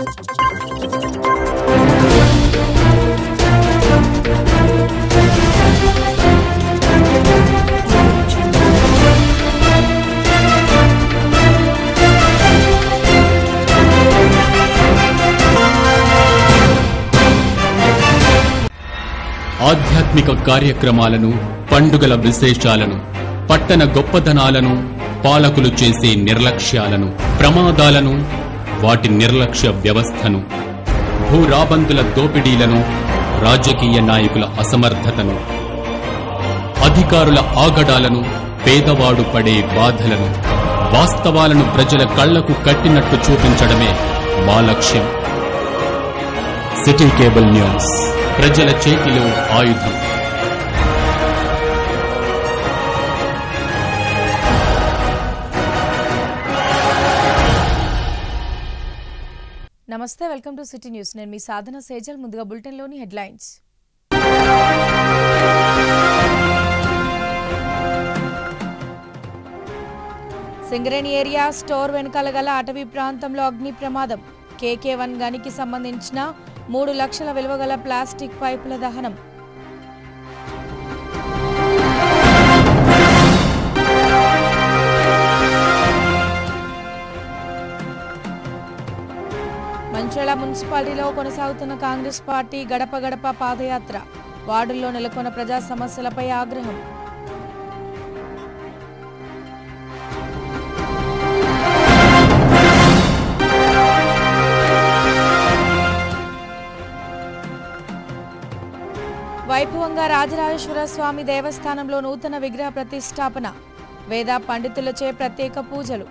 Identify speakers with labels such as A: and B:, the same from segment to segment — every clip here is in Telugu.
A: ఆధ్యాత్మిక కార్యక్రమాలను పండుగల విశేషాలను పట్టణ గొప్పదనాలను పాలకులు చేసే నిర్లక్ష్యాలను ప్రమాదాలను వాటి నిర్లక్ష్య వ్యవస్థను భూరాబందుల దోపిడీలను రాజకీయ నాయకుల అసమర్థతను అధికారుల ఆగడాలను పేదవాడు పడే బాధలను వాస్తవాలను ప్రజల కళ్లకు కట్టినట్టు చూపించడమే మా లక్ష్యం సిటీ కేబుల్ న్యూస్ ప్రజల చేతిలో ఆయుధం
B: నమస్తే వెల్కమ్ టు సిటీ న్యూస్ నేను మీ సాధన సేజల్ ముందుగా బులెటిన్లోని హెడ్లైన్స్ సింగరేణి ఏరియా స్టోర్ వెనకాల గల అటవీ ప్రాంతంలో అగ్ని ప్రమాదం కేకే వన్ గనికి సంబంధించిన మూడు లక్షల విలువ గల ప్లాస్టిక్ పైపుల దహనం మంచిర్యాల మున్సిపాలిటీలో కొనసాగుతున్న కాంగ్రెస్ పార్టీ గడప గడప పాదయాత్ర వార్డుల్లో నెలకొన్న ప్రజా సమస్యలపై ఆగ్రహం వైభవంగా రాజరాజేశ్వర స్వామి దేవస్థానంలో నూతన విగ్రహ ప్రతిష్టాపన వేద పండితులచే ప్రత్యేక పూజలు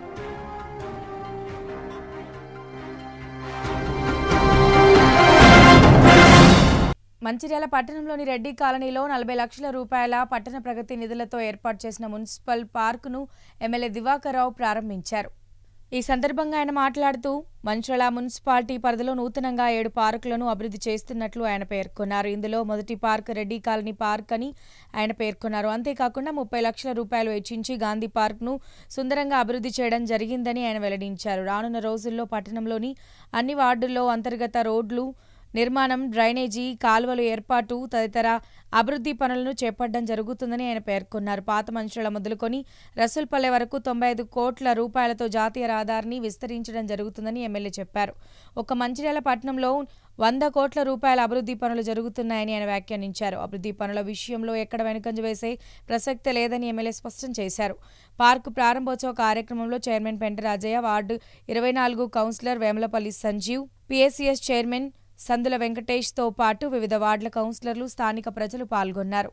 B: మంచిర్యాల పట్టణంలోని రెడ్డి కాలనీలో నలభై లక్షల రూపాయల పట్టణ ప్రగతి నిధులతో ఏర్పాటు చేసిన మున్సిపల్ పార్కును ఎమ్మెల్యే దివాకర్ రావు ప్రారంభించారు ఈ సందర్భంగా ఆయన మాట్లాడుతూ మంచిర్యాల మున్సిపాలిటీ పరిధిలో నూతనంగా ఏడు పార్కులను అభివృద్ధి చేస్తున్నట్లు ఆయన పేర్కొన్నారు ఇందులో మొదటి పార్క్ రెడ్డి కాలనీ పార్క్ అని ఆయన పేర్కొన్నారు అంతేకాకుండా ముప్పై లక్షల రూపాయలు వెచ్చించి గాంధీ పార్క్ను సుందరంగా అభివృద్ధి చేయడం జరిగిందని ఆయన వెల్లడించారు రానున్న రోజుల్లో పట్టణంలోని అన్ని వార్డుల్లో అంతర్గత రోడ్లు నిర్మాణం డ్రైనేజీ కాలువలు ఏర్పాటు తదితర అభివృద్ధి పనులను చేపట్టడం జరుగుతుందని ఆయన పేర్కొన్నారు పాత మనుషుల మొదలుకొని రసూల్పల్లె వరకు తొంభై ఐదు కోట్ల రూపాయలతో జాతీయ రహదారిని విస్తరించడం జరుగుతుందని ఎమ్మెల్యే చెప్పారు ఒక మంచిర్యాల పట్టణంలో వంద కోట్ల రూపాయల అభివృద్ధి పనులు జరుగుతున్నాయని ఆయన వ్యాఖ్యానించారు అభివృద్ధి పనుల విషయంలో ఎక్కడ వెనుకంజ వేసే ప్రసక్తే లేదని ఎమ్మెల్యే స్పష్టం చేశారు పార్కు ప్రారంభోత్సవ కార్యక్రమంలో చైర్మన్ పెంటరాజయ్య వార్డు ఇరవై నాలుగు councillor Vemalapalli Sanjeev PSCS chairman Sandula వెంకటేష్తో పాటు వివిధ వార్డుల కౌన్సిలర్లు స్థానిక ప్రజలు పాల్గొన్నారు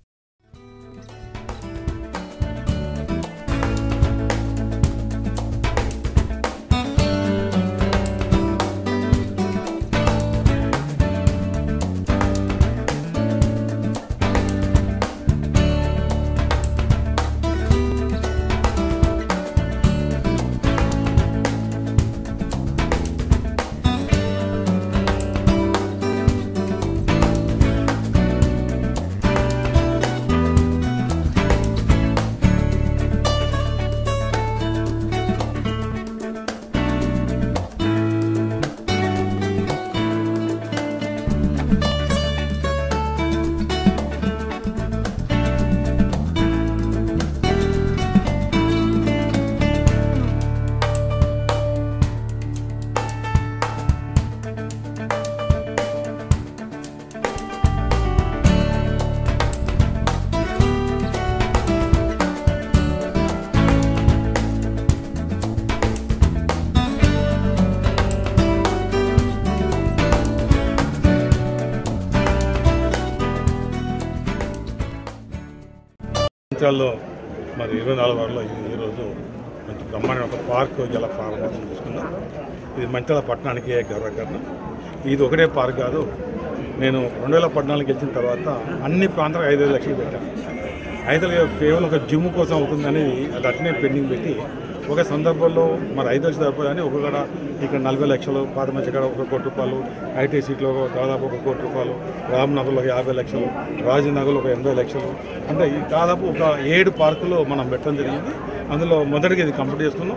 C: సంవత్సరాల్లో మరి ఇరవై నాలుగు వారిలో ఈ- ఈరోజు మంచి బ్రహ్మాండమైన ఒక పార్క్ ఇలా ప్రారంభోత్సవం చేసుకున్నాం ఇది మంచిల పట్టణానికి గర్వకారణం ఇది ఒకటే పార్క్ కాదు నేను రెండు వేల పద్నాలుగు గెలిచిన తర్వాత అన్ని ప్రాంతాలకు ఐదు ఐదు లక్షలు పెట్టాను ఐదు లక్షలు కేవలం ఒక జిమ్ కోసం అవుతుందని అది అట్నే పెండింగ్ పెట్టి ఒక సందర్భంలో మరి ఐదు లక్షలు సరిపోదని ఒక కాడ ఇక్కడ నలభై లక్షలు పాదమధ్య కాడ ఒక కోటి రూపాయలు ఐటీ సీట్లో దాదాపు ఒక కోటి రూపాయలు రామ్నగర్లో ఒక యాభై లక్షలు రాజనగర్లో ఒక ఎనభై లక్షలు అంటే ఈ దాదాపు ఒక ఏడు పార్కులు మనం పెట్టడం జరిగింది అందులో మొదటిగా ఇది కంప్లీట్ చేసుకున్నాం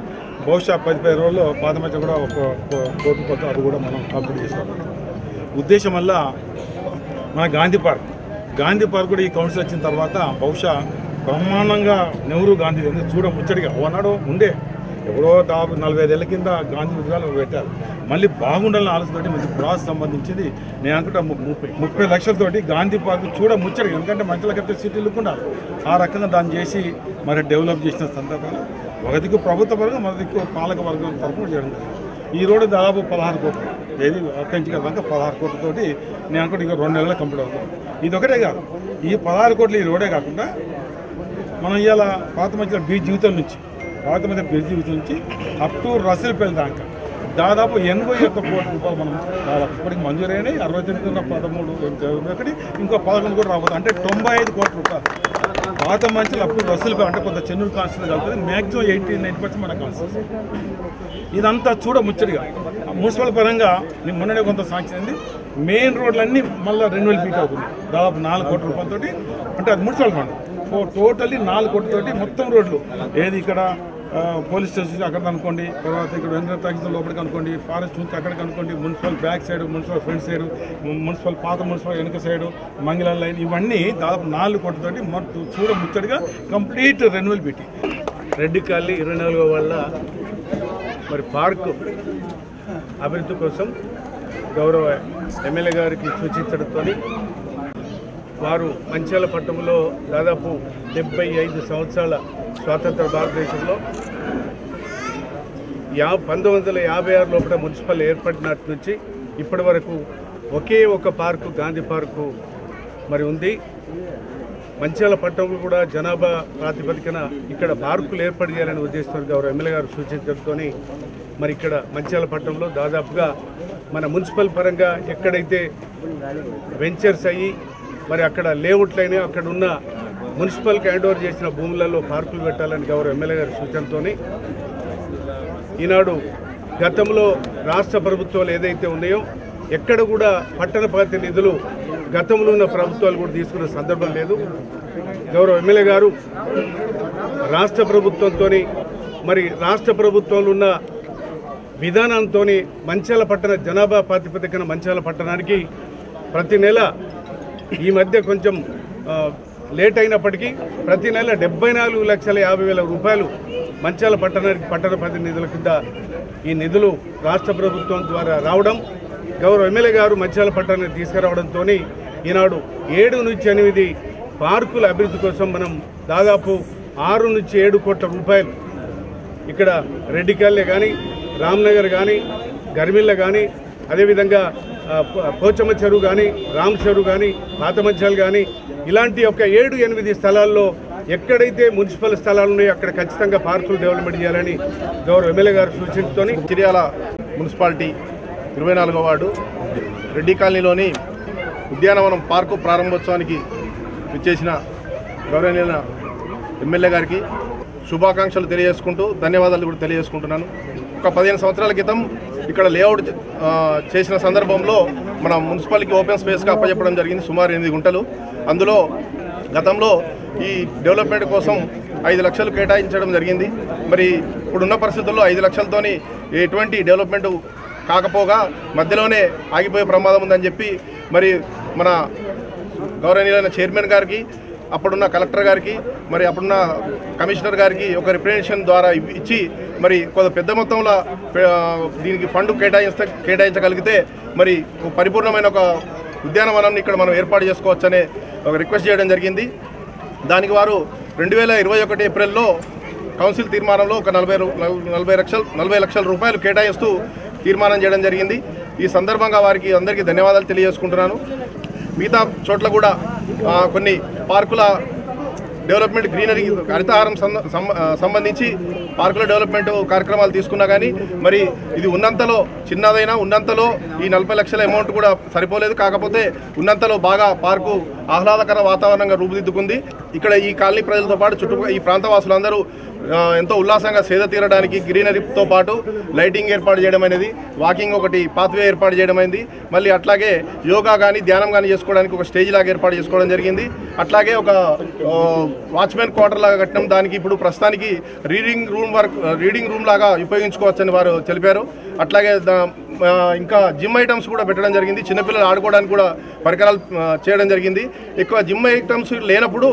C: బహుశా పది పది రోజుల్లో పాత మధ్య కూడా ఒక ఒక కోటి కొత్త అది కూడా మనం కంప్లీట్ చేస్తాం ఉద్దేశం వల్ల మన గాంధీ పార్క్ గాంధీ పార్క్ కూడా ఈ కౌన్సిల్ వచ్చిన తర్వాత బహుశా బ్రహ్మాండంగా నెహ్రూ గాంధీ ఎందుకు చూడ ముచ్చడిగా ఓనాడు ఉండే ఎవరో దాదాపు నలభై ఐదేళ్ల కింద గాంధీ విగ్రహాలు పెట్టారు మళ్ళీ బాగుండాలని ఆలోచనతోటి మంచి బ్రాస్ సంబంధించింది నేను అనుకుంటా ము- ముప్పై ముప్పై లక్షలతోటి గాంధీ పార్క్ చూడ ముచ్చడి ఎందుకంటే మంచిలకైతే సిటీలు ఉండాలి ఆ రకంగా దాన్ని చేసి మరి డెవలప్ చేసిన సందర్భంలో ఒక దిక్కు ప్రభుత్వ వర్గం మరో దిక్కు పాలక వర్గం తరఫున చేయడం జరిగింది. ఈ రోడ్డు దాదాపు పదహారు కోట్లు ఏది అక్కడి దాకా పదహారు కోట్లతోటి నేను అనుకుంటే ఇంకా రెండు నెలలు కంప్లీట్ అవుతుంది ఇది ఒకటే కాదు ఈ పదహారు కోట్లు ఈ రోడే కాకుండా మనం ఇవాళ పాత మధ్య బీచ్ జీవితం నుంచి పాత మధ్య బీచ్ జీవితం నుంచి అప్ టు రసల్పల్లి దాకా దాదాపు ఎనభై ఒక్క కోట్ల రూపాయలు మనం దాదాపు ఇప్పటికి మంజూరైనాయి అరవై తొమ్మిది ఉన్న పదమూడు ఒకటి ఇంకో పదకొండు కూడా రాబోతుంది అంటే తొంభై ఐదు కోట్ల రూపాయలు పాత మంచులు అప్పుడు రసల్పల్లి అంటే కొంత చెన్నూరు కాన్స్టిట్యూన్ కలుగుతుంది మ్యాక్సిమం ఎయిటీ నైన్ పర్సెంట్ మన కాన్స్టిట్యూన్సీ ఇదంతా చూడ ముచ్చడిగా మున్సిపల్ పరంగా నేను మొన్ననే కొంత సాంక్షన్ అయింది మెయిన్ రోడ్లన్నీ మళ్ళీ రెండు వేలు ఫీట్ అవుతుంది దాదాపు నాలుగు కోట్ల రూపాయలతోటి అంటే అది మున్సిపల్ ఫండ్ ఫో టోటల్లీ నాలుగు కోట్లతోటి మొత్తం రోడ్లు ఏది ఇక్కడ ఆ, పోలీస్ స్టేషన్ అక్కడ అనుకోండి తర్వాత ఇక్కడ వెంకట తగ్గించిన లోపలికి అనుకోండి ఫారెస్ట్ నుంచి అక్కడికి అనుకోండి municipal back side municipal front side municipal పాత మున్సిపల్ వెనుక సైడ్ మంగళ లైన్ ఇవన్నీ దాదాపు నాలుగు కోట్లతోటి మొత్తం చూడ ముచ్చడిగా కంప్లీట్ రెన్యువల్ పెట్టి
D: రెడ్డి కాలనీ ఇరవై నాలుగో వాళ్ళ మరి పార్కు అభివృద్ధి కోసం గౌరవ ఎమ్మెల్యే గారికి సూచించడంతో వారు మంచాల పట్టణంలో దాదాపు డెబ్బై ఐదు సంవత్సరాల స్వాతంత్ర భారతదేశంలో యా పంతొమ్మిది వందల యాభై ఆరు లోపల మున్సిపల్ ఏర్పడినట్టు నుంచి ఇప్పటి వరకు ఒకే ఒక పార్కు గాంధీ పార్కు మరి ఉంది మంచాల పట్టణంలో కూడా జనాభా ప్రాతిపదికన ఇక్కడ పార్కులు ఏర్పాటు చేయాలని ఉద్దేశంతో గౌరవ ఎమ్మెల్యే గారు సూచించడంతో మరి ఇక్కడ మంచాల పట్టణంలో దాదాపుగా మన మున్సిపల్ పరంగా ఎక్కడైతే వెంచర్స్ అయ్యి మరి అక్కడ లేఅవుట్లు అయినాయో అక్కడ ఉన్న మున్సిపల్కి హ్యాండ్ ఓవర్ చేసిన భూములలో పార్కులు పెట్టాలని గౌరవ ఎమ్మెల్యే గారి సూచనతోని ఈనాడు గతంలో రాష్ట్ర ప్రభుత్వాలు ఏదైతే ఉన్నాయో ఎక్కడ కూడా పట్టణ పార్టీ నిధులు గతంలో ఉన్న ప్రభుత్వాలు కూడా తీసుకున్న సందర్భం లేదు గౌరవ ఎమ్మెల్యే గారు రాష్ట్ర ప్రభుత్వంతో మరి రాష్ట్ర ప్రభుత్వంలో ఉన్న విధానంతో మంచాల పట్టణ జనాభా ప్రాతిపదికన మంచాల పట్టణానికి ప్రతి నెల ఈ మధ్య కొంచెం ఆ, లేట్ అయినప్పటికీ ప్రతి నెల డెబ్బై నాలుగు లక్షల యాభై వేల రూపాయలు మంచాల పట్టణానికి పట్టణ ప్రతినిధుల కింద ఈ నిధులు రాష్ట్ర ప్రభుత్వం ద్వారా రావడం గౌరవ ఎమ్మెల్యే గారు మంచాల పట్టణానికి తీసుకురావడంతో ఈనాడు ఏడు నుంచి ఎనిమిది పార్కుల అభివృద్ధి కోసం మనం దాదాపు ఆరు నుంచి ఏడు కోట్ల రూపాయలు ఇక్కడ రెడ్డికల్లె కానీ రామ్నగర్ కానీ గర్మిల్ల కానీ అదేవిధంగా ఆ, పో- పోచమ్మ చెరువు కానీ రామ్ చెరువు కానీ పాతమంచాలు కానీ ఇలాంటి ఒక ఏడు ఎనిమిది స్థలాల్లో ఎక్కడైతే మున్సిపల్ స్థలాలు ఉన్నాయో అక్కడ ఖచ్చితంగా పార్కులు డెవలప్మెంట్ చేయాలని గౌరవ ఎమ్మెల్యే గారు సూచనతోని
E: చిర్యాల మున్సిపాలిటీ ఇరవై నాలుగో వార్డు రెడ్డి కాలనీలోని ఉద్యానవనం పార్కు ప్రారంభోత్సవానికి విచ్చేసిన గౌరవనీయ ఎమ్మెల్యే గారికి శుభాకాంక్షలు తెలియజేసుకుంటూ ధన్యవాదాలు కూడా తెలియజేసుకుంటున్నాను ఒక పదిహేను సంవత్సరాల క్రితం ఇక్కడ లేఅవుట్ ఆ, చేసిన సందర్భంలో మన మున్సిపాలిటీ ఓపెన్ స్పేస్గా అప్పచెప్పడం జరిగింది సుమారు ఎనిమిది గుంటలు అందులో గతంలో ఈ డెవలప్మెంట్ కోసం ఐదు లక్షలు కేటాయించడం జరిగింది మరి ఇప్పుడున్న పరిస్థితుల్లో ఐదు లక్షలతోని ఎటువంటి డెవలప్మెంట్ కాకపోగా మధ్యలోనే ఆగిపోయే ప్రమాదం ఉందని చెప్పి మరి మన గౌరవనీయులైన చైర్మన్ గారికి అప్పుడున్న కలెక్టర్ గారికి మరి అప్పుడున్న కమిషనర్ గారికి ఒక రిప్రజెంటేషన్ ద్వారా ఇవ్- ఇచ్చి మరి కొంత పెద్ద మొత్తంలో ఆ, దీనికి ఫండ్ కేటాయిస్తే కేటాయించగలిగితే మరి ఒక పరిపూర్ణమైన ఒక ఉద్యానవనాన్ని ఇక్కడ మనం ఏర్పాటు చేసుకోవచ్చనే ఒక రిక్వెస్ట్ చేయడం జరిగింది దానికి వారు రెండు వేల ఇరవై ఒకటి ఏప్రిల్లో కౌన్సిల్ తీర్మానంలో ఒక నలభై రూ- నలభై లక్షలు నలభై లక్షల రూపాయలు కేటాయిస్తూ తీర్మానం చేయడం జరిగింది ఈ సందర్భంగా వారికి అందరికీ ధన్యవాదాలు తెలియజేసుకుంటున్నాను మిగతా చోట్ల కూడా ఆ, కొన్ని పార్కుల డెవలప్మెంట్ గ్రీనరీ హరితహారం సంద- సం- ఆ, సంబంధించి పార్కుల డెవలప్మెంట్ కార్యక్రమాలు తీసుకున్నా కానీ మరి ఇది ఉన్నంతలో చిన్నదైనా ఉన్నంతలో ఈ నలభై లక్షల అమౌంట్ కూడా సరిపోలేదు కాకపోతే ఉన్నంతలో బాగా పార్కు ఆహ్లాదకర వాతావరణంగా రూపుదిద్దుకుంది ఇక్కడ ఈ కాలనీ ప్రజలతో పాటు చుట్టూ ఈ ప్రాంత వాసులందరూ ఆ, ఎంతో ఉల్లాసంగా సేద తీరడానికి గ్రీనరీతో పాటు లైటింగ్ ఏర్పాటు చేయడం అనేది వాకింగ్ ఒకటి పాత్వే ఏర్పాటు చేయడం అయింది మళ్ళీ అట్లాగే యోగా కానీ ధ్యానం కానీ చేసుకోవడానికి ఒక స్టేజ్ లాగా ఏర్పాటు చేసుకోవడం జరిగింది అట్లాగే ఒక ఆ, వాచ్మెన్ క్వార్టర్ లాగా కట్టడం దానికి ఇప్పుడు ప్రస్తుతానికి reading room work reading room లాగా ఉపయోగించుకోవచ్చని వారు తెలిపారు అట్లాగే దా- ఆ, ఇంకా జిమ్ ఐటమ్స్ కూడా పెట్టడం జరిగింది చిన్నపిల్లలు ఆడుకోవడానికి కూడా పరికరాలు ఆ, చేయడం జరిగింది ఎక్కువ జిమ్ ఐటమ్స్ లేనప్పుడు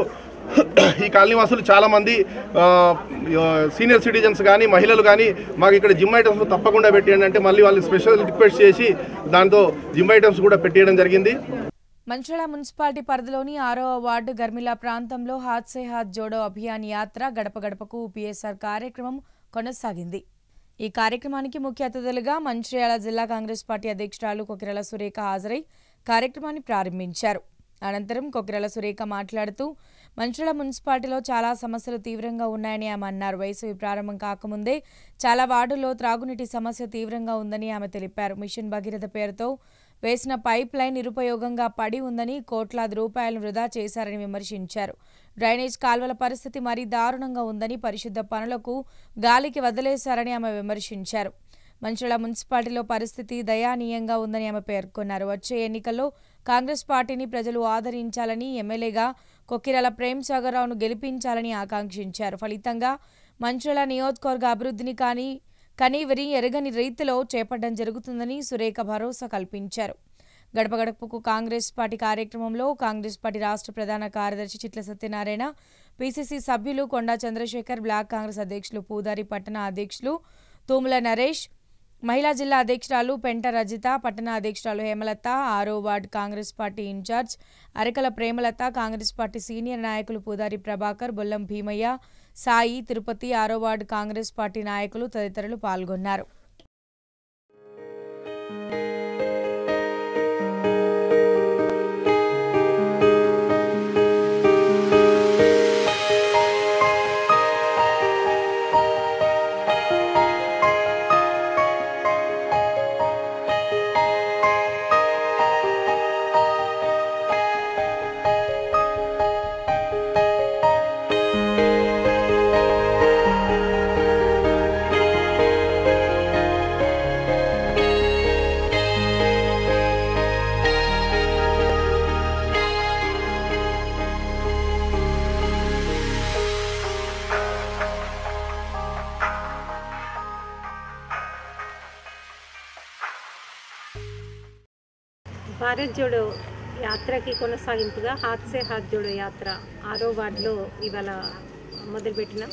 E: ఈ కాలనీ వాసులు చాలామంది ఆ, సీనియర్ సిటిజన్స్ కానీ మహిళలు కానీ మాకు ఇక్కడ జిమ్ ఐటమ్స్ తప్పకుండా పెట్టేయండి అంటే మళ్ళీ వాళ్ళు స్పెషల్ రిక్వెస్ట్ చేసి దాంతో జిమ్ ఐటమ్స్ కూడా పెట్టేయడం జరిగింది
B: మంచిర్యాల మున్సిపాలిటీ పరిధిలోని ఆరవ వార్డు గర్మిలా ప్రాంతంలో హాత్ సే హాత్ జోడో అభియాన్ యాత్ర గడప గడపకు పిఎస్ఆర్ కార్యక్రమం కొనసాగింది ఈ కార్యక్రమానికి ముఖ్య అతిథులుగా మంచిర్యాల జిల్లా కాంగ్రెస్ పార్టీ అధ్యక్షురాలు కొకిరల సురేఖ హాజరై కార్యక్రమాన్ని ప్రారంభించారు అనంతరం కొకిరల సురేఖ మాట్లాడుతూ మంచిర్యాల మున్సిపాలిటీలో చాలా సమస్యలు తీవ్రంగా ఉన్నాయని ఆమె అన్నారు వేసవి ప్రారంభం కాకముందే చాలా వార్డుల్లో త్రాగునీటి సమస్య తీవ్రంగా ఉందని ఆమె తెలిపారు మిషన్ భగీరథ పేరుతో వేసిన పైప్ లైన్ నిరుపయోగంగా పడి ఉందని కోట్లాది రూపాయలను వృధా చేశారని విమర్శించారు డ్రైనేజ్ కాల్వల పరిస్థితి మరీ దారుణంగా ఉందని పరిశుద్ధ పనులకు గాలికి వదిలేశారని ఆమె విమర్శించారు మంచిర్యాల మున్సిపాలిటీలో పరిస్థితి దయానీయంగా ఉందని ఆమె పేర్కొన్నారు వచ్చే ఎన్నికల్లో కాంగ్రెస్ పార్టీని ప్రజలు ఆదరించాలని ఎమ్మెల్యేగా కొక్కిరాల ప్రేమ్ సాగర్రావును గెలిపించాలని ఆకాంక్షించారు ఫలితంగా మంచిర్యాల నియోజకవర్గ అభివృద్ధిని కానీ కనీవిరి ఎరగని రీతిలో చేపట్టడం జరుగుతుందని సురేఖ భరోసా కల్పించారు గడప గడపకు కాంగ్రెస్ పార్టీ కార్యక్రమంలో కాంగ్రెస్ పార్టీ రాష్ట్ర ప్రధాన కార్యదర్శి చిట్ల సత్యనారాయణ పిసిసి సభ్యులు కొండా చంద్రశేఖర్ బ్లాక్ కాంగ్రెస్ అధ్యక్షులు పూదారి పట్టణ అధ్యక్షులు తూముల నరేష్ మహిళా జిల్లా అధ్యక్షురాలు పెంట రజిత పట్టణ అధ్యక్షురాలు హేమలత ఆరో ward Congress party in-charge Arakala Premalatha Congress party senior నాయకులు పూదారి ప్రభాకర్ బొల్లం భీమయ్య సాయి తిరుపతి ఆరో వార్డు కాంగ్రెస్ పార్టీ నాయకులు తదితరులు పాల్గొన్నారు
F: భారత్ జోడో యాత్రకి కొనసాగింపుగా హాత్ సే హాత్ జోడో యాత్ర ఆరో వార్డులో ఇవాళ మొదలుపెట్టిన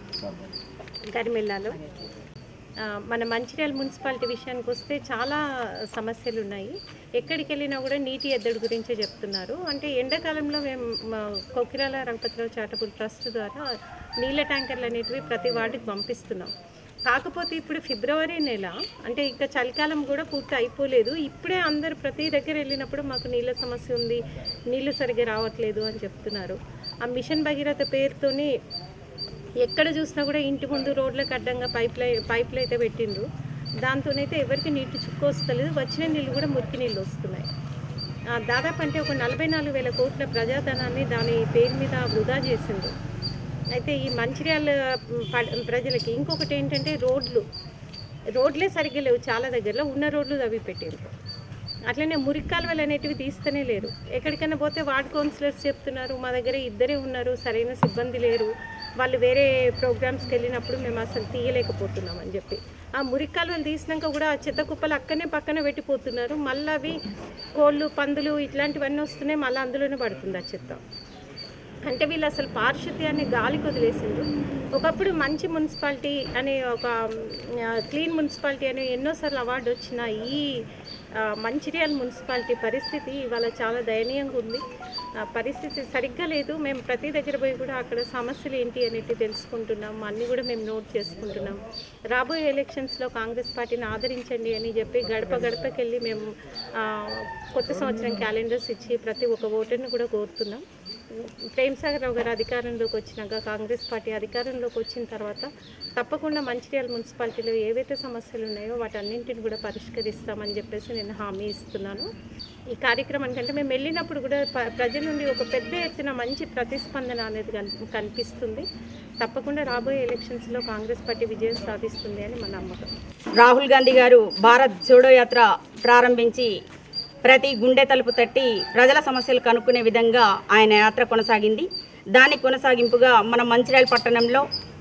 F: గరిమెల్లాలో ఆ, మన మంచిర్యాల మున్సిపాలిటీ విషయానికి వస్తే చాలా సమస్యలు ఉన్నాయి ఎక్కడికి వెళ్ళినా కూడా నీటి ఎద్దడి గురించే చెప్తున్నారు అంటే ఎండాకాలంలో మేము మా కొకిరాల రంగపతిరావు చారిటబుల్ ట్రస్ట్ ద్వారా నీళ్ళ ట్యాంకర్లు అనేటివి ప్రతి వార్డుకి పంపిస్తున్నాం కాకపోతే ఇప్పుడు ఫిబ్రవరి నెల అంటే ఇంకా చలికాలం కూడా పూర్తి అయిపోలేదు ఇప్పుడే అందరు ప్రతి దగ్గర వెళ్ళినప్పుడు మాకు నీళ్ళ సమస్య ఉంది నీళ్లు సరిగ్గా రావట్లేదు అని చెప్తున్నారు ఆ మిషన్ భగీరథ పేరుతోని ఎక్కడ చూసినా కూడా ఇంటి ముందు రోడ్లకు అడ్డంగా పైప్ లై పైపులు అయితే పెట్టిండ్రు దాంతోనైతే ఎవరికి నీటి చుక్క వస్తలేదు వచ్చిన నీళ్ళు కూడా మురికి నీళ్ళు వస్తున్నాయి ఆ, దాదాపు అంటే ఒక నలభై నాలుగు వేల కోట్ల ప్రజాధనాన్ని దాని పేరు మీద వృధా చేసిండ్రు అయితే ఈ మంచిర్యాల మ్, ప- ప్రజలకి ఇంకొకటి ఏంటంటే రోడ్లు రోడ్లే సరిగ్గా లేవు చాలా దగ్గరలో ఉన్న రోడ్లు తవ్వి పెట్టారు అట్లనే మురికి కాలువలు అనేటివి తీస్తూనే లేరు ఎక్కడికైనా పోతే వార్డ్ కౌన్సిలర్స్ చెప్తున్నారు మా దగ్గర ఇద్దరే ఉన్నారు సరైన సిబ్బంది లేరు వాళ్ళు వేరే ప్రోగ్రామ్స్కి వెళ్ళినప్పుడు మేము అసలు తీయలేకపోతున్నాం అని చెప్పి ఆ మురికి కాలువలు తీసినాక కూడా ఆ చెత్త కుప్పలు అక్కనే పక్కన పెట్టిపోతున్నారు మళ్ళీ అవి కోళ్ళు పందులు ఇట్లాంటివన్నీ వస్తున్నాయి మళ్ళీ అందులోనే పడుతుంది ఆ చెత్త అంటే వీళ్ళు అసలు పారిశుద్ధ్యాన్ని గాలికి వదిలేసిండ్రు ఒకప్పుడు మంచి మున్సిపాలిటీ అనే ఒక ఆ, క్లీన్ మున్సిపాలిటీ అని ఎన్నోసార్లు అవార్డు వచ్చిన ఈ ఆ, మంచిర్యాల మున్సిపాలిటీ పరిస్థితి ఇవాళ చాలా దయనీయంగా ఉంది ఆ, పరిస్థితి సరిగ్గా లేదు మేము ప్రతి దగ్గర పోయి కూడా అక్కడ సమస్యలు ఏంటి అనేవి తెలుసుకుంటున్నాం అన్నీ కూడా మేము నోట్ చేసుకుంటున్నాం రాబోయే ఎలక్షన్స్లో కాంగ్రెస్ పార్టీని ఆదరించండి అని చెప్పి గడప గడపకి వెళ్ళి మేము ఆ, కొత్త సంవత్సరం క్యాలెండర్స్ ఇచ్చి ప్రతి ఒక్క ఓటర్ని కూడా కోరుతున్నాం ప్రేమ్ సాగర్ రావు గారు అధికారంలోకి వచ్చినాక కాంగ్రెస్ పార్టీ అధికారంలోకి వచ్చిన తర్వాత తప్పకుండా మంచిర్యాల మున్సిపాలిటీలో ఏవైతే సమస్యలు ఉన్నాయో వాటన్నింటిని కూడా పరిష్కరిస్తామని చెప్పేసి నేను హామీ ఇస్తున్నాను ఈ కార్యక్రమానికి అంటే మేము వెళ్ళినప్పుడు కూడా ప- ప్రజల నుండి ఒక పెద్ద ఎత్తున మంచి ప్రతిస్పందన అనేది కన్- కనిపిస్తుంది తప్పకుండా రాబోయే ఎలక్షన్స్లో కాంగ్రెస్ పార్టీ విజయం సాధిస్తుంది అని మన నమ్మకం
G: రాహుల్ గాంధీ గారు భారత్ జోడో యాత్ర ప్రారంభించి ప్రతి గుండె తలుపు తట్టి ప్రజల సమస్యలు కనుక్కునే విధంగా ఆయన యాత్ర కొనసాగింది దానికి కొనసాగింపుగా మన మంచిర్యాల పట్టణంలో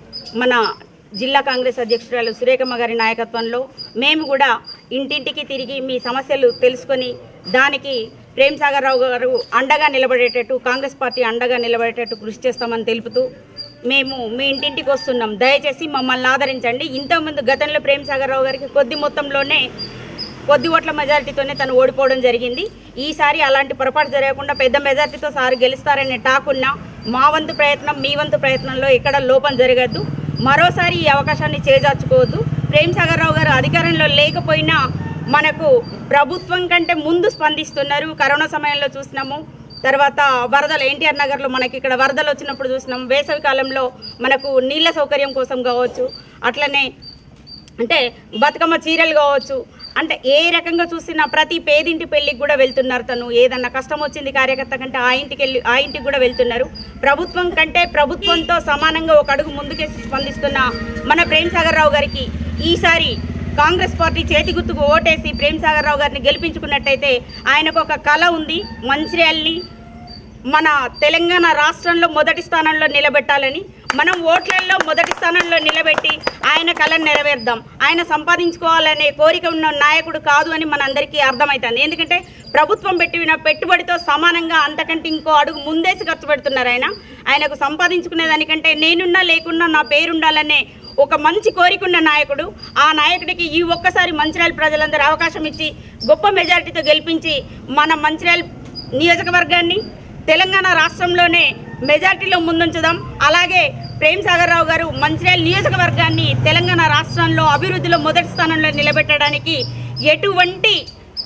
G: మన జిల్లా కాంగ్రెస్ అధ్యక్షురాలు సురేఖమ్మ గారి నాయకత్వంలో మేము కూడా ఇంటింటికి తిరిగి మీ సమస్యలు తెలుసుకొని దానికి ప్రేమ్ సాగర్ రావు గారు అండగా నిలబడేటట్టు కాంగ్రెస్ పార్టీ అండగా నిలబడేటట్టు కృషి చేస్తామని తెలుపుతూ మేము మీ ఇంటింటికి వస్తున్నాం దయచేసి మమ్మల్ని ఆదరించండి ఇంతకుముందు గతంలో ప్రేమ్ సాగర్ రావు గారికి కొద్ది మొత్తంలోనే కొద్ది ఓట్ల మెజారిటీతోనే తను ఓడిపోవడం జరిగింది ఈసారి అలాంటి పొరపాటు జరగకుండా పెద్ద మెజారిటీతో సార్ గెలుస్తారనే టాకున్నా మా వంతు ప్రయత్నం మీ వంతు ప్రయత్నంలో ఎక్కడ లోపం జరగద్దు మరోసారి ఈ అవకాశాన్ని చేజార్చుకోవద్దు ప్రేమ్ సాగర్ రావు గారు అధికారంలో లేకపోయినా మనకు ప్రభుత్వం కంటే ముందు స్పందిస్తున్నారు కరోనా సమయంలో చూసినాము తర్వాత వరదలు ఎన్టీఆర్ నగర్లో మనకి ఇక్కడ వరదలు వచ్చినప్పుడు చూసినాం వేసవి కాలంలో మనకు నీళ్ళ సౌకర్యం కోసం కావచ్చు అట్లనే అంటే బతుకమ్మ చీరలు కావచ్చు అంటే ఏ రకంగా చూసినా ప్రతి పేదింటి పెళ్ళికి కూడా వెళ్తున్నారు తను ఏదన్నా కష్టం వచ్చింది కార్యకర్త కంటే ఆ ఇంటికి వెళ్ళి ఆ ఇంటికి కూడా వెళ్తున్నారు ప్రభుత్వం కంటే ప్రభుత్వంతో సమానంగా ఒక అడుగు ముందుకేసి స్పందిస్తున్న మన ప్రేమ్ సాగర్ రావు గారికి ఈసారి కాంగ్రెస్ పార్టీ చేతి గుర్తుకు ఓటేసి ప్రేమ్ సాగర్ రావు గారిని గెలిపించుకున్నట్టయితే ఆయనకు ఒక కళ ఉంది మంచిర్యాలని మన తెలంగాణ రాష్ట్రంలో మొదటి స్థానంలో నిలబెట్టాలని మనం ఓట్లలో మొదటి స్థానంలో నిలబెట్టి ఆయన కళను నెరవేర్దాం ఆయన సంపాదించుకోవాలనే కోరిక ఉన్న నాయకుడు కాదు అని మనందరికీ అర్థమవుతుంది ఎందుకంటే ప్రభుత్వం పెట్టిన పెట్టుబడితో సమానంగా అంతకంటే ఇంకో అడుగు ముందేసి ఖర్చు పెడుతున్నారు ఆయన ఆయనకు సంపాదించుకునే దానికంటే నేనున్నా లేకున్నా నా పేరుండాలనే ఒక మంచి కోరికున్న నాయకుడు ఆ నాయకుడికి ఈ ఒక్కసారి మంచిర్యాల ప్రజలందరూ అవకాశం ఇచ్చి గొప్ప మెజారిటీతో గెలిపించి మన మంచిర్యాల నియోజకవర్గాన్ని తెలంగాణ రాష్ట్రంలోనే మెజార్టీలో ముందుంచుదాం అలాగే ప్రేమ్ సాగర్ రావు గారు మంచిర్యాల నియోజకవర్గాన్ని తెలంగాణ రాష్ట్రంలో అభివృద్ధిలో మొదటి స్థానంలో నిలబెట్టడానికి ఎటువంటి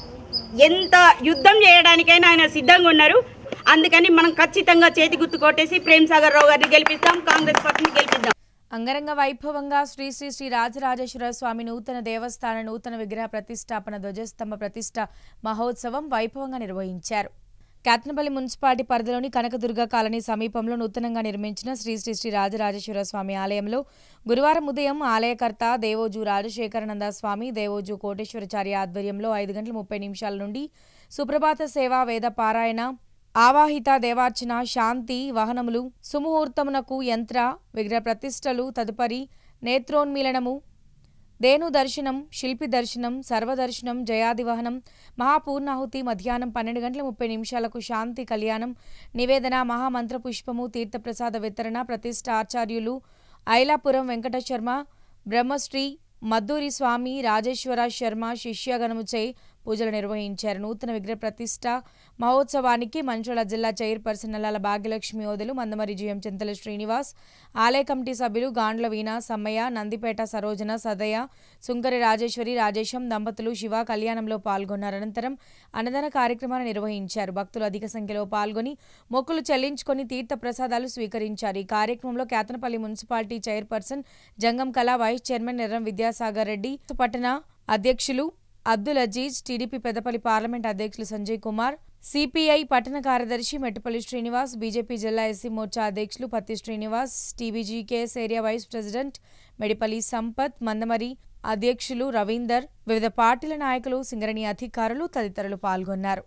G: ఎంత యుద్ధం చేయడానికైనా ఆయన సిద్ధంగా ఉన్నారు అందుకని మనం ఖచ్చితంగా చేతి గుర్తు కొట్టేసి ప్రేమ్ సాగర్ రావు గారిని గెలిపిస్తాం కాంగ్రెస్ పార్టీని గెలిపిద్దాం
B: అంగరంగ వైభవంగా శ్రీ శ్రీ శ్రీ రాజరాజేశ్వర స్వామి నూతన దేవస్థాన నూతన విగ్రహ ప్రతిష్టాపన ధ్వజస్తంభ ప్రతిష్ట మహోత్సవం వైభవంగా నిర్వహించారు కేతనపల్లి మున్సిపాలిటీ పరిధిలోని కనకదుర్గ కాలనీ సమీపంలో నూతనంగా నిర్మించిన శ్రీ శ్రీ శ్రీ రాజరాజేశ్వర స్వామి ఆలయంలో గురువారం ఉదయం ఆలయకర్త దేవోజు రాజశేఖరానంద స్వామి దేవోజు కోటేశ్వరచార్య ఆధ్వర్యంలో ఐదు గంటల ముప్పై నిమిషాల నుండి సుప్రభాత సేవ వేద పారాయణ ఆవాహిత దేవార్చన శాంతి వాహనములు సుముహూర్తమునకు యంత్ర విగ్రహ ప్రతిష్టలు తదుపరి నేత్రోన్మీలనము దేను దర్శనం శిల్పి దర్శనం సర్వదర్శనం జయాదివహనం మహాపూర్ణాహుతి మధ్యాహ్నం పన్నెండు గంటల ముప్పై నిమిషాలకు శాంతి కళ్యాణం నివేదన మహామంత్ర పుష్పము తీర్థప్రసాద వితరణ ప్రతిష్ఠ ఆచార్యులు ఐలాపురం వెంకట శర్మ బ్రహ్మశ్రీ మద్దూరి స్వామి రాజేశ్వర శర్మ శిష్యగణముచే పూజలు నిర్వహించారు నూతన విగ్రహ ప్రతిష్ట మహోత్సవానికి మంచోళ జిల్లా చైర్పర్సన్ నల్లాల భాగ్యలక్ష్మి ఓదెలు మందమరి జీఎం చింతల శ్రీనివాస్ ఆలయ కమిటీ సభ్యులు గాండ్ల వీణ సమ్మయ్య నందిపేట సరోజన సదయ సుంకరి రాజేశ్వరి రాజేశం దంపతులు శివ కళ్యాణంలో పాల్గొన్నారు అనంతరం అన్నదాన కార్యక్రమాన్ని నిర్వహించారు భక్తులు అధిక సంఖ్యలో పాల్గొని మొక్కులు చెల్లించుకొని తీర్థ ప్రసాదాలు స్వీకరించారు ఈ కార్యక్రమంలో Kethanapalli municipality chairperson Jangam Kala vice chairman Nirram Vidyasagar Reddy పట్టణ అధ్యక్షులు అబ్దుల్ అజీజ్ టీడీపీ పెద్దపల్లి పార్లమెంట్ అధ్యక్షులు సంజయ్ కుమార్ సిపిఐ పట్టణ కార్యదర్శి మెట్టుపల్లి శ్రీనివాస్ బీజేపీ జిల్లా ఎస్సీ మోర్చా అధ్యక్షులు Patti Srinivas TBGKS area vice president Medipalli Sampath Mandamarri అధ్యక్షులు రవీందర్ వివిధ పార్టీల నాయకులు సింగరణి అధికారులు తదితరులు పాల్గొన్నారు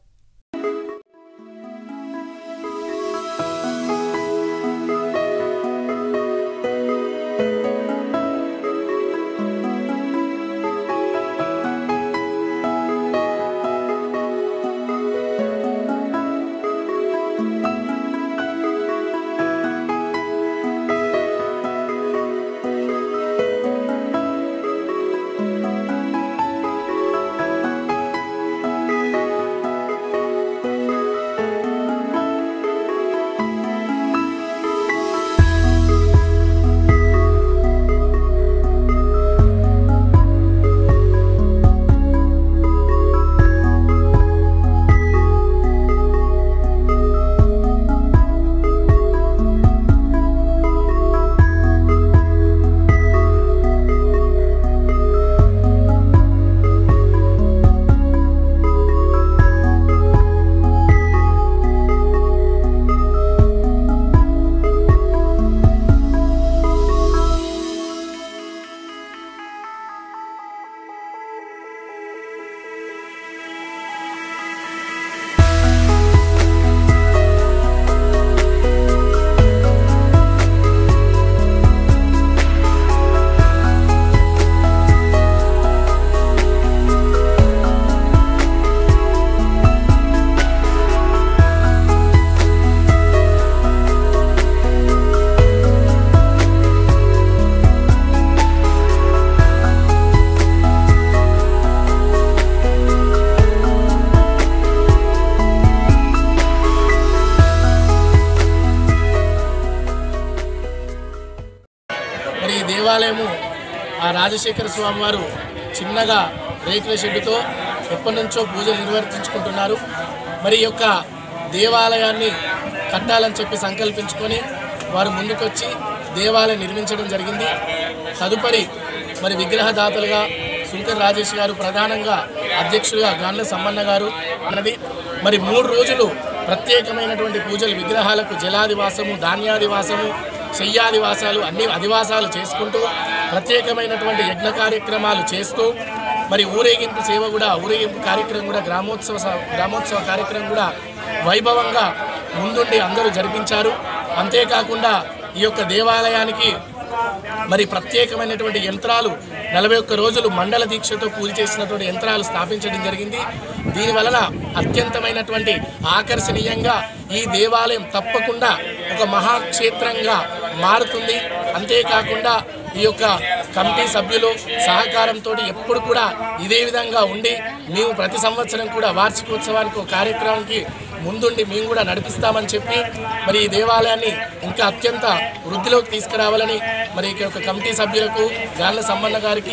H: దేవాలయము ఆ రాజశేఖర స్వామి వారు చిన్నగా రేకుల షెడ్డుతో ఎప్పటి నుంచో పూజలు నిర్వర్తించుకుంటున్నారు మరి ఈ యొక్క దేవాలయాన్ని కట్టాలని చెప్పి సంకల్పించుకొని వారు ముందుకొచ్చి దేవాలయం నిర్మించడం జరిగింది తదుపరి మరి విగ్రహదాతలుగా శంకర్ రాజేష్ గారు ప్రధానంగా అధ్యక్షులుగా గాండ్ల సమ్మన్న గారు అన్నది మరి మూడు రోజులు ప్రత్యేకమైనటువంటి పూజలు విగ్రహాలకు జలాదివాసము ధాన్యాదివాసము శయ్యాదివాసాలు అన్ని అధివాసాలు చేసుకుంటూ ప్రత్యేకమైనటువంటి యజ్ఞ కార్యక్రమాలు చేస్తూ మరి ఊరేగింపు సేవ కూడా ఊరేగింపు కార్యక్రమం కూడా గ్రామోత్సవ స- గ్రామోత్సవ కార్యక్రమం కూడా వైభవంగా ముందుండి అందరూ జరిపించారు అంతేకాకుండా ఈ యొక్క దేవాలయానికి మరి ప్రత్యేకమైనటువంటి యంత్రాలు నలభై ఒక్క రోజులు మండల దీక్షతో పూజ చేసినటువంటి యంత్రాలు స్థాపించడం జరిగింది దీని వలన అత్యంతమైనటువంటి ఆకర్షణీయంగా ఈ దేవాలయం తప్పకుండా ఒక మహాక్షేత్రంగా మారుతుంది అంతేకాకుండా ఈ యొక్క కమిటీ సభ్యులు సహకారంతో ఎప్పుడు కూడా ఇదే విధంగా ఉండి మేము ప్రతి సంవత్సరం కూడా వార్షికోత్సవానికి ఒక కార్యక్రమానికి ముందుండి మేము కూడా నడిపిస్తామని చెప్పి మరి ఈ దేవాలయాన్ని ఇంకా అత్యంత వృద్ధిలోకి తీసుకురావాలని మరి ఈ యొక్క కమిటీ సభ్యులకు గాళ్ళ సంబంధ గారికి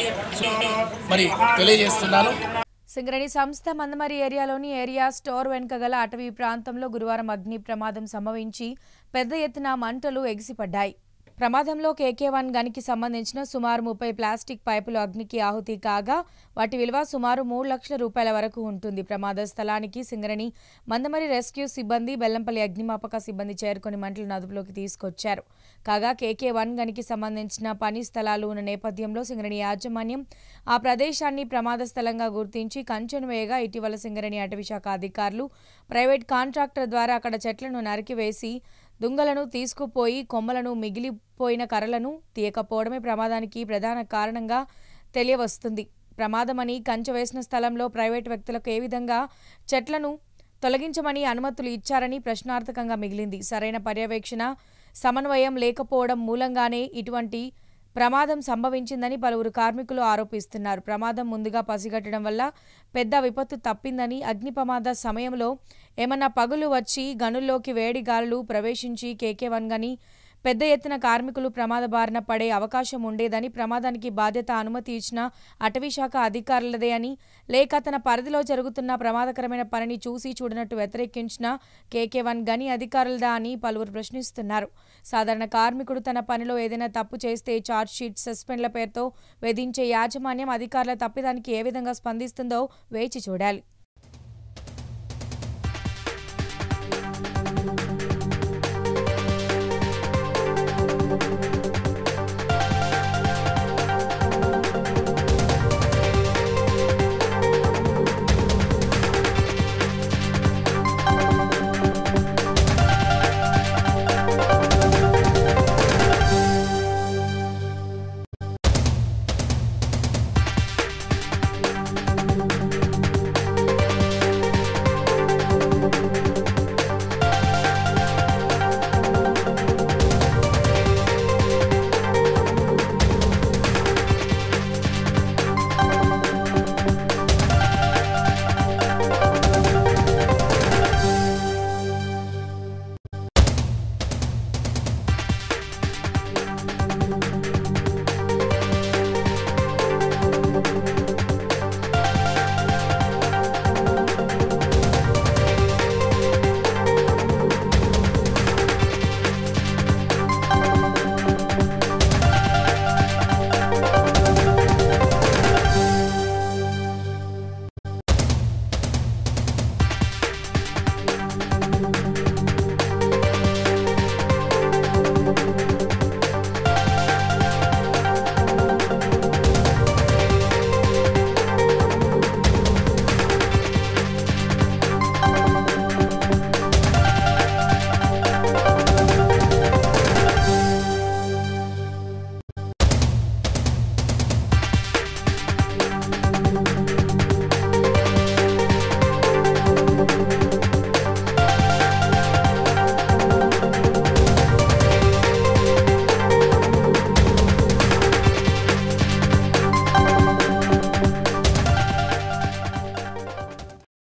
H: మరి తెలియజేస్తున్నాను
B: సింగరేణి సంస్థ మందమరి ఏరియాలోని ఏరియా స్టోర్ వెనుక గల అటవీ ప్రాంతంలో గురువారం అగ్ని ప్రమాదం సంభవించి పెద్ద ఎత్తున మంటలు ఎగిసిపడ్డాయి ప్రమాదంలో కేకే వన్ గనికి సంబంధించిన సుమారు ముప్పై ప్లాస్టిక్ పైపులు అగ్నికి ఆహుతి కాగా వాటి విలువ సుమారు మూడు లక్షల రూపాయల వరకు ఉంటుంది ప్రమాద స్థలానికి సింగరణి మందమరి రెస్క్యూ సిబ్బంది బెల్లంపల్లి అగ్నిమాపక సిబ్బంది చేరుకొని మంటలను అదుపులోకి తీసుకొచ్చారు కాగా కేకే వన్ గనికి సంబంధించిన పని స్థలాలు ఉన్న నేపథ్యంలో సింగరణి యాజమాన్యం ఆ ప్రదేశాన్ని ప్రమాద స్థలంగా గుర్తించి కంచెను వేయగా ఇటీవల సింగరణి అటవీశాఖ అధికారులు ప్రైవేట్ కాంట్రాక్టర్ ద్వారా అక్కడ చెట్లను నరికివేసి దుంగలను తీసుకుపోయి కొమ్మలను మిగిలిపోయిన కర్రలను తీయకపోవడమే ప్రమాదానికి ప్రధాన కారణంగా తెలియవస్తుంది ప్రమాదమని కంచె వేసిన స్థలంలో ప్రైవేట్ వ్యక్తులకు ఏ విధంగా చెట్లను తొలగించమని అనుమతులు ఇచ్చారని ప్రశ్నార్థకంగా మిగిలింది సరైన పర్యవేక్షణ సమన్వయం లేకపోవడం మూలంగానే ఇటువంటి ప్రమాదం సంభవించిందని పలువురు కార్మికులు ఆరోపిస్తున్నారు ప్రమాదం ముందుగా పసిగట్టడం వల్ల పెద్ద విపత్తు తప్పిందని అగ్ని ప్రమాద సమయంలో ఏమన్నా పగులు వచ్చి గనుల్లోకి వేడి గాలులు ప్రవేశించి కేకే వన్ గని పెద్ద ఎత్తున కార్మికులు ప్రమాద బారిన పడే అవకాశం ఉండేదని ప్రమాదానికి బాధ్యత అనుమతి ఇచ్చిన అటవీశాఖ అధికారులదే అని లేక తన పరిధిలో జరుగుతున్న ప్రమాదకరమైన పనిని చూసి చూడనట్టు వ్యతిరేకించిన కేకే వన్ గని అధికారులదా అని పలువురు ప్రశ్నిస్తున్నారు సాధారణ కార్మికుడు తన పనిలో ఏదైనా తప్పు చేస్తే ఛార్జ్ షీట్ సస్పెండ్ల పేరుతో వేధించే యాజమాన్యం అధికారుల తప్పిదానికి ఏ విధంగా స్పందిస్తుందో వేచి చూడాలి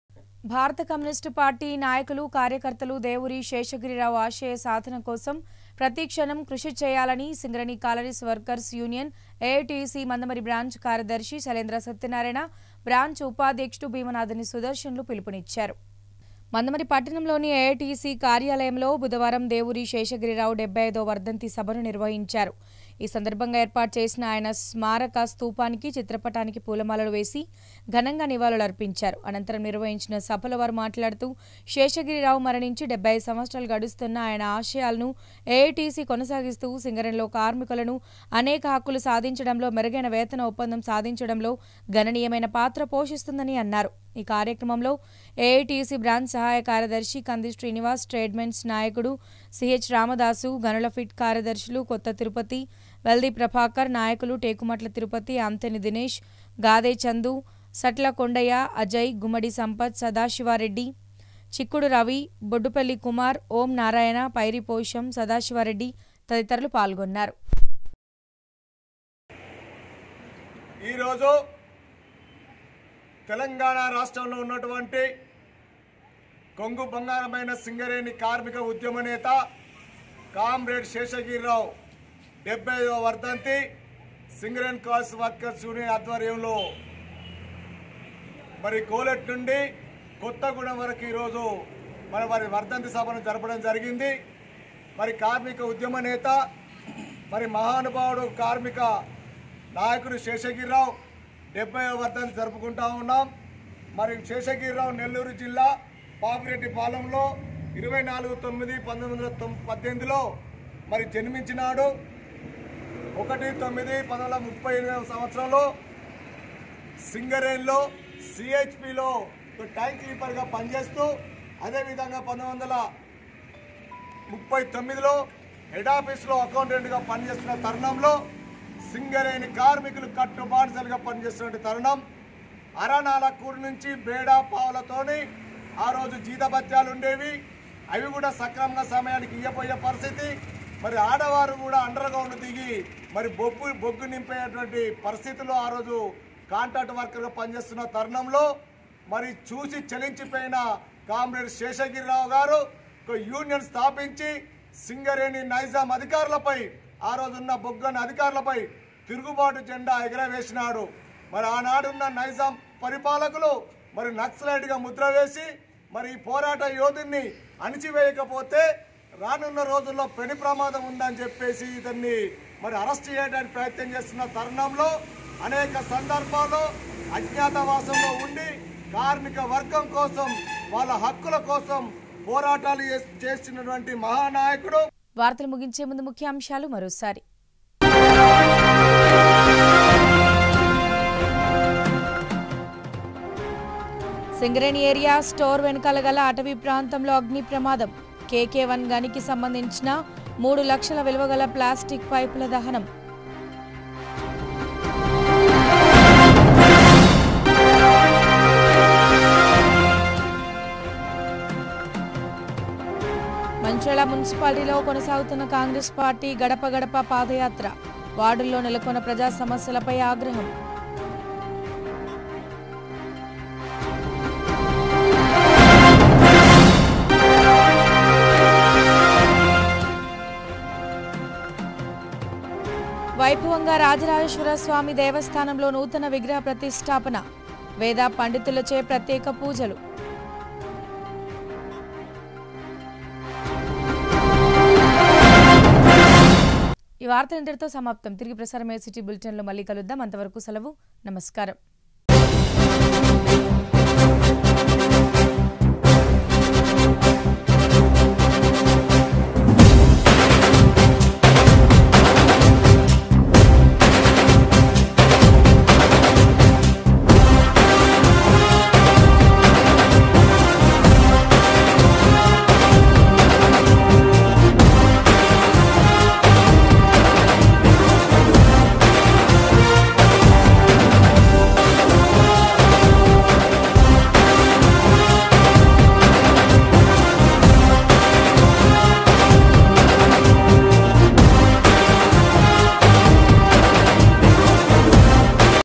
B: భారత కమ్యూనిస్టు పార్టీ నాయకులు కార్యకర్తలు దేవురి శేషగిరిరావు ఆశయ సాధన కోసం ప్రతి క్షణం కృషి చేయాలని Singareni collieries workers union AITC Mandamarri branch కార్యదర్శి శైలేంద్ర సత్యనారాయణ బ్రాంచ్ ఉపాధ్యక్షుడు భీమనాథని సుదర్శన్లు పిలుపునిచ్చారు మందమరి పట్టణంలోని ఏఐటీసీ కార్యాలయంలో బుధవారం దేవురి శేషగిరిరావు డెబ్బై ఐదో వర్ధంతి సభను నిర్వహించారు ఈ సందర్భంగా ఏర్పాటు చేసిన ఆయన స్మారక స్తూపానికి చిత్రపటానికి పూలమాలలు వేసి ఘనంగా నివాళులర్పించారు అనంతరం నిర్వహించిన సభలో వారు మాట్లాడుతూ శేషగిరిరావు మరణించి డెబ్బై ఐదు సంవత్సరాలు గడుస్తున్న ఆయన ఆశయాలను ఏఐటీసీ కొనసాగిస్తూ సింగరంలో కార్మికులను అనేక హక్కులు సాధించడంలో మెరుగైన వేతన ఒప్పందం సాధించడంలో గణనీయమైన పాత్ర పోషిస్తుందని అన్నారు ఈ కార్యక్రమంలో ఏఐటీసీ బ్రాంచ్ సహాయ కార్యదర్శి కంది శ్రీనివాస్ ట్రేడ్మెన్స్ నాయకుడు సిహెచ్ రామదాసు గనుల ఫిట్ కార్యదర్శులు కొత్త తిరుపతి వెల్ది ప్రభాకర్ నాయకులు టేకుమట్ల తిరుపతి అంతని దినేష్ గాదే చందు సట్ల కొండయ్య అజయ్ గుమ్మడి సంపత్ సదాశివారెడ్డి చిక్కుడు రవి బొడ్డుపల్లి కుమార్ ఓం నారాయణ పైరి పోషం సదాశివారెడ్డి తదితరులు పాల్గొన్నారు
I: ఈరోజు తెలంగాణ రాష్ట్రంలో ఉన్నటువంటి కొంగు బంగారమైన సింగరేణి కార్మిక ఉద్యమ నేత కామ్రేడ్ శేషగిరిరావు డెబ్బై ఐదవ వర్ధంతి సింగరేణి కాల్స్ వర్కర్స్ యూనియన్ ఆధ్వర్యంలో మరి కోలెట్ నుండి కొత్తగూడెం వరకు ఈరోజు మరి వారి వర్ధంతి సభను జరపడం జరిగింది మరి కార్మిక ఉద్యమ నేత మరి మహానుభావుడు కార్మిక నాయకుడు శేషగిరిరావు డెబ్బై వర్ధంతి జరుపుకుంటా ఉన్నాం మరి శేషగిరిరావు నెల్లూరు జిల్లా పాపిరెడ్డి పాలెంలో ఇరవై నాలుగు తొమ్మిది పంతొమ్మిది వందల తొమ్ పద్దెనిమిదిలో మరి జన్మించినాడు ఒకటి తొమ్మిది పంతొమ్మిది వందల ముప్పై ఎనిమిదవ సంవత్సరంలో సింగరేన్లో సిహెచ్పిలో ట్యాంక్ కీపర్గా పనిచేస్తూ అదేవిధంగా పంతొమ్మిది వందల ముప్పై తొమ్మిదిలో హెడ్ ఆఫీస్లో అకౌంటెంట్గా పనిచేస్తున్న తరుణంలో సింగరేణి కార్మికులు కట్టుబాటుసలుగా పనిచేస్తున్న తరుణం అరణాల కూరు నుంచి బేడా పావులతోని ఆ రోజు జీతభత్యాలు ఉండేవి అవి కూడా సక్రమంగా సమయానికి ఇయ్యపోయే పరిస్థితి మరి ఆడవారు కూడా అండర్ గ్రౌండ్ దిగి మరి బొగ్గు బొగ్గు నింపేటువంటి పరిస్థితుల్లో ఆ రోజు కాంట్రాక్ట్ వర్కర్గా పనిచేస్తున్న తరుణంలో మరి చూసి చలించిపోయిన కామ్రేడ్ శేషగిరిరావు గారు ఒక యూనియన్ స్థాపించి సింగరేణి నైజాం అధికారులపై ఆ రోజున్న బొగ్గని అధికారులపై తిరుగుబాటు జెండా ఎగరవేసినాడు మరి ఆనాడున్న నైజాం పరిపాలకులు మరి నక్సలైట్గా ముద్ర వేసి మరి ఈ పోరాట యోధుని అణిచివేయకపోతే రానున్న రోజుల్లో పెను ప్రమాదం ఉందని చెప్పేసి ఇతన్ని మరి అరెస్ట్ చేయడానికి ప్రయత్నం చేస్తున్న తరుణంలో అనేక సందర్భాల్లో అజ్ఞాతవాసంలో ఉండి కార్మిక వర్గం కోసం వాళ్ళ హక్కుల కోసం పోరాటాలు చేస్- చేస్తున్నటువంటి మహానాయకుడు
B: వార్తలు ముగించే ముందు ముఖ్యాంశాలు మరోసారి సింగరేణి ఏరియా స్టోర్ వెనుకాల గల అటవీ ప్రాంతంలో అగ్ని ప్రమాదం కేకే వన్ గనికి సంబంధించిన మూడు లక్షల విలువ గల ప్లాస్టిక్ పైపుల దహనం మంచిర్యాల మున్సిపాలిటీలో కొనసాగుతున్న కాంగ్రెస్ పార్టీ గడప గడప పాదయాత్ర వార్డుల్లో నెలకొన్న ప్రజా సమస్యలపై ఆగ్రహం వైభవంగా రాజరాజేశ్వర స్వామి దేవస్థానంలో నూతన విగ్రహ ప్రతిష్టాపన వేద పండితులచే ప్రత్యేక పూజలు ఈ వార్త ఇంతటితో సమాప్తం తిరిగి ప్రసారమయ్యే సిటీ బులెటిన్లో మళ్ళీ కలుద్దాం అంతవరకు సెలవు నమస్కారం